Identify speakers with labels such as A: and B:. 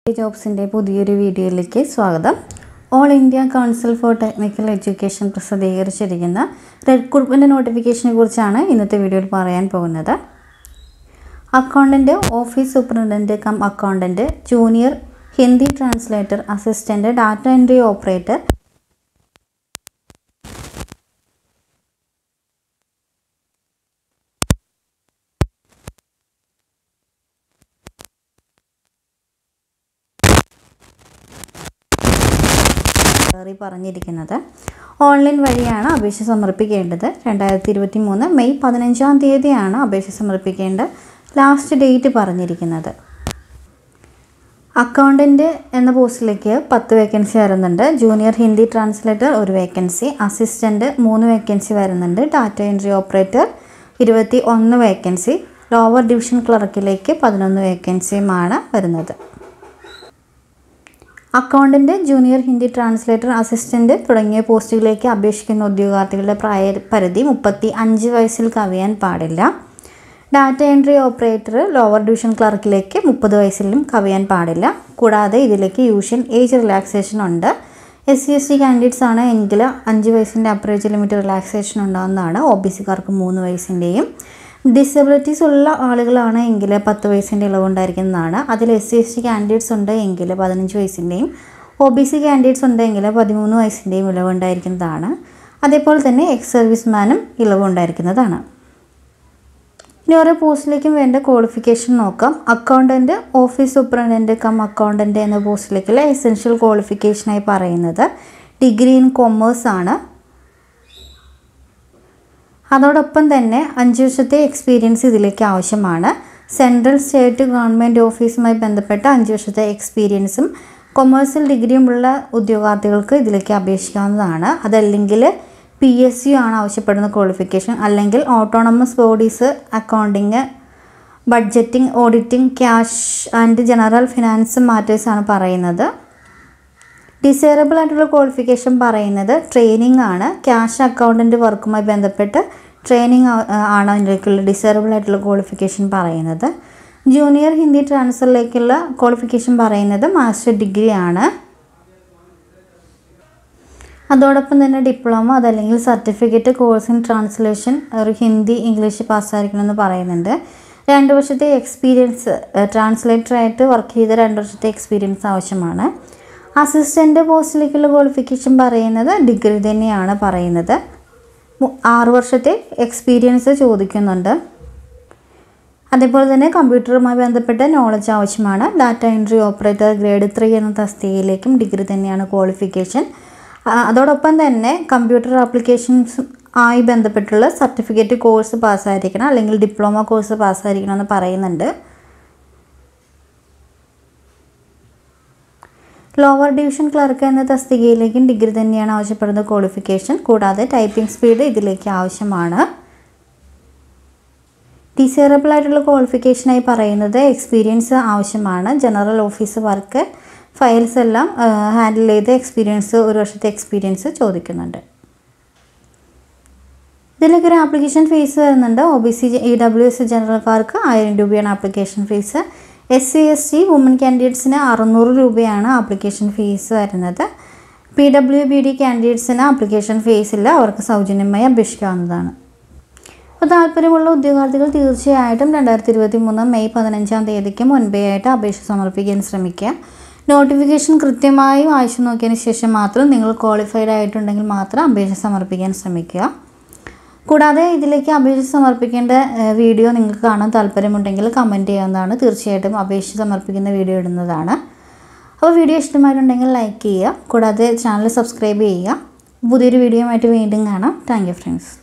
A: ജോബ്സിൻ്റെ പുതിയൊരു വീഡിയോയിലേക്ക് സ്വാഗതം all India council for technical education പ്രസിദ്ധീകരിച്ചിരിക്കുന്ന റിക്രൂട്ട്മെൻറ്റ് നോട്ടിഫിക്കേഷനെ കുറിച്ചാണ് ഇന്നത്തെ വീഡിയോയിൽ പറയാൻ പോകുന്നത് accountant office superintendent cum accountant junior Hindi translator assistant data entry operator കയറി പറഞ്ഞിരിക്കുന്നത് ഓൺലൈൻ വഴിയാണ് അപേക്ഷ സമർപ്പിക്കേണ്ടത് രണ്ടായിരത്തി ഇരുപത്തി മൂന്ന് മെയ് പതിനഞ്ചാം തീയതിയാണ് അപേക്ഷ സമർപ്പിക്കേണ്ട ലാസ്റ്റ് ഡേറ്റ് പറഞ്ഞിരിക്കുന്നത് അക്കൗണ്ടൻറ്റ് എന്ന പോസ്റ്റിലേക്ക് പത്ത് വേക്കൻസി വരുന്നുണ്ട് ജൂനിയർ ഹിന്ദി ട്രാൻസ്ലേറ്റർ ഒരു വേക്കൻസി അസിസ്റ്റൻറ്റ് മൂന്ന് വേക്കൻസി വരുന്നുണ്ട് ഡാറ്റ എൻട്രി ഓപ്പറേറ്റർ ഇരുപത്തി ഒന്ന് വേക്കൻസി ലോവർ ഡിവിഷൻ ക്ലർക്കിലേക്ക് പതിനൊന്ന് വേക്കൻസിയുമാണ് വരുന്നത് accountant junior Hindi translator assistant തുടങ്ങിയ പോസ്റ്റുകളിലേക്ക് അപേക്ഷിക്കുന്ന ഉദ്യോഗാർത്ഥികളുടെ പ്രായ പരിധി മുപ്പത്തി അഞ്ച് വയസ്സിൽ കവിയാൻ പാടില്ല data entry operator lower division ക്ലർക്കിലേക്ക് മുപ്പത് വയസ്സിലും കവിയാൻ പാടില്ല കൂടാതെ ഇതിലേക്ക് യൂഷ്യൻ ഏജ് റിലാക്സേഷൻ ഉണ്ട് S C S T candidates ആണ് എങ്കിൽ അഞ്ച് വയസ്സിൻ്റെ അപ്പർ ഏജ് ലിമിറ്റ് റിലാക്സേഷൻ ഉണ്ടാകുന്നതാണ് ഒ ബി സിക്കാർക്ക് മൂന്ന് വയസ്സിൻ്റെയും ഡിസബിലിറ്റീസ് ഉള്ള ആളുകളാണ് എങ്കിൽ പത്ത് വയസ്സിൻ്റെ ഇളവുണ്ടായിരിക്കുന്നതാണ് അതിൽ S C S T candidates ഉണ്ട് എങ്കിൽ പതിനഞ്ച് വയസ്സിൻ്റെയും ഒ ബി സി കാൻഡിഡേറ്റ്സ് ഉണ്ടെങ്കിൽ പതിമൂന്ന് വയസ്സിൻ്റെയും ഇളവുണ്ടായിരിക്കുന്നതാണ് അതേപോലെ തന്നെ എക്സ് സർവീസ്മാനും ഇളവുണ്ടായിരിക്കുന്നതാണ് ഇനി ഓരോ പോസ്റ്റിലേക്കും വേണ്ട ക്വാളിഫിക്കേഷൻ നോക്കാം accountant office superintendent cum accountant എന്ന പോസ്റ്റിലേക്കുള്ള എസെൻഷ്യൽ ക്വാളിഫിക്കേഷനായി പറയുന്നത് ഡിഗ്രി ഇൻ കൊമേഴ്സ് ആണ് അതോടൊപ്പം തന്നെ അഞ്ച് വർഷത്തെ എക്സ്പീരിയൻസ് ഇതിലേക്ക് ആവശ്യമാണ് സെൻട്രൽ സ്റ്റേറ്റ് ഗവൺമെൻറ് ഓഫീസുമായി ബന്ധപ്പെട്ട അഞ്ച് വർഷത്തെ എക്സ്പീരിയൻസും കൊമേഴ്സ്യൽ ഡിഗ്രിയുമുള്ള ഉദ്യോഗാർത്ഥികൾക്ക് ഇതിലേക്ക് അപേക്ഷിക്കാവുന്നതാണ് അതല്ലെങ്കിൽ പി എസ് യു ആണ് ആവശ്യപ്പെടുന്ന ക്വാളിഫിക്കേഷൻ അല്ലെങ്കിൽ autonomous bodies accounting budgeting auditing cash and general finance matters ആണ് പറയുന്നത് ഡിസേറബിൾ ആയിട്ടുള്ള ക്വാളിഫിക്കേഷൻ പറയുന്നത് ട്രെയിനിങ് ആണ് ക്യാഷ് അക്കൗണ്ടൻറ്റ് വർക്കുമായി ബന്ധപ്പെട്ട് ട്രെയിനിങ് ആണ് അതിലേക്കുള്ള ഡിസേറബിൾ ആയിട്ടുള്ള ക്വാളിഫിക്കേഷൻ പറയുന്നത് ജൂനിയർ ഹിന്ദി ട്രാൻസ്ഫറിലേക്കുള്ള ക്വാളിഫിക്കേഷൻ പറയുന്നത് മാസ്റ്റർ ഡിഗ്രി ആണ് അതോടൊപ്പം തന്നെ ഡിപ്ലോമ അതല്ലെങ്കിൽ സർട്ടിഫിക്കറ്റ് കോഴ്സ് ഇൻ ട്രാൻസ്ലേഷൻ ഒരു ഹിന്ദി ഇംഗ്ലീഷ് പാസ്സായിരിക്കണമെന്ന് പറയുന്നുണ്ട് രണ്ട് വർഷത്തെ എക്സ്പീരിയൻസ് ട്രാൻസ്ലേറ്ററായിട്ട് വർക്ക് ചെയ്ത രണ്ട് വർഷത്തെ എക്സ്പീരിയൻസ് ആവശ്യമാണ് അസിസ്റ്റൻ്റ് പോസ്റ്റിലേക്കുള്ള ക്വാളിഫിക്കേഷൻ പറയുന്നത് ഡിഗ്രി തന്നെയാണ് പറയുന്നത് ആറ് വർഷത്തെ എക്സ്പീരിയൻസ് ചോദിക്കുന്നുണ്ട് അതേപോലെ തന്നെ കമ്പ്യൂട്ടറുമായി ബന്ധപ്പെട്ട നോളജ് ആവശ്യമാണ് data entry operator grade three എന്ന തസ്തികയിലേക്കും ഡിഗ്രി തന്നെയാണ് ക്വാളിഫിക്കേഷൻ അതോടൊപ്പം തന്നെ കമ്പ്യൂട്ടർ ആപ്ലിക്കേഷൻസ് ആയി ബന്ധപ്പെട്ടുള്ള സർട്ടിഫിക്കറ്റ് കോഴ്സ് പാസ്സായിരിക്കണം അല്ലെങ്കിൽ ഡിപ്ലോമ കോഴ്സ് പാസ്സായിരിക്കണം എന്ന് പറയുന്നുണ്ട് ലോവർ ഡിവിഷൻ ക്ലർക്ക് എന്ന തസ്തികയിലേക്കും ഡിഗ്രി തന്നെയാണ് ആവശ്യപ്പെടുന്ന ക്വാളിഫിക്കേഷൻ കൂടാതെ ടൈപ്പിംഗ് സ്പീഡ് ഇതിലേക്ക് ആവശ്യമാണ് ഡിസേറബിൾ ആയിട്ടുള്ള ക്വാളിഫിക്കേഷനായി പറയുന്നത് എക്സ്പീരിയൻസ് ആവശ്യമാണ് ജനറൽ ഓഫീസ് വർക്ക് ഫയൽസ് എല്ലാം ഹാൻഡിൽ ചെയ്ത എക്സ്പീരിയൻസ് ഒരു വർഷത്തെ എക്സ്പീരിയൻസ് ചോദിക്കുന്നുണ്ട് ഇതിലേക്ക് ഒരു ആപ്ലിക്കേഷൻ ഫീസ് വരുന്നുണ്ട് O B C E W S ജനറൽക്കാർക്ക് ആയിരം രൂപയാണ് application fees S C S T women കാൻഡിഡേറ്റ്സിന് അറുന്നൂറ് രൂപയാണ് ആപ്ലിക്കേഷൻ ഫീസ് വരുന്നത് പി ഡബ്ല്യു ബി ഡി കാൻഡിഡേറ്റ്സിന് ആപ്ലിക്കേഷൻ ഫീസ് ഇല്ല അവർക്ക് സൗജന്യമായി അപേക്ഷിക്കാവുന്നതാണ് അപ്പോൾ താല്പര്യമുള്ള ഉദ്യോഗാർത്ഥികൾ തീർച്ചയായിട്ടും രണ്ടായിരത്തി ഇരുപത്തി മൂന്ന് മെയ് പതിനഞ്ചാം തീയതിക്ക് മുൻപേ ആയിട്ട് അപേക്ഷ സമർപ്പിക്കാൻ ശ്രമിക്കുക നോട്ടിഫിക്കേഷൻ കൃത്യമായി വായിച്ചു നോക്കിയതിന് ശേഷം മാത്രം നിങ്ങൾ ക്വാളിഫൈഡ് ആയിട്ടുണ്ടെങ്കിൽ മാത്രം അപേക്ഷ സമർപ്പിക്കാൻ ശ്രമിക്കുക കൂടാതെ ഇതിലേക്ക് അപേക്ഷ സമർപ്പിക്കേണ്ട വീഡിയോ നിങ്ങൾക്ക് കാണാൻ താല്പര്യമുണ്ടെങ്കിൽ കമൻറ്റ് ചെയ്യാവുന്നതാണ് തീർച്ചയായിട്ടും അപേക്ഷ സമർപ്പിക്കുന്ന വീഡിയോ ഇടുന്നതാണ് അപ്പോൾ വീഡിയോ ഇഷ്ടമായിട്ടുണ്ടെങ്കിൽ ലൈക്ക് ചെയ്യുക കൂടാതെ ചാനൽ സബ്സ്ക്രൈബ് ചെയ്യുക പുതിയൊരു വീഡിയോ ആയിട്ട് വീണ്ടും കാണാം താങ്ക് യു ഫ്രണ്ട്സ്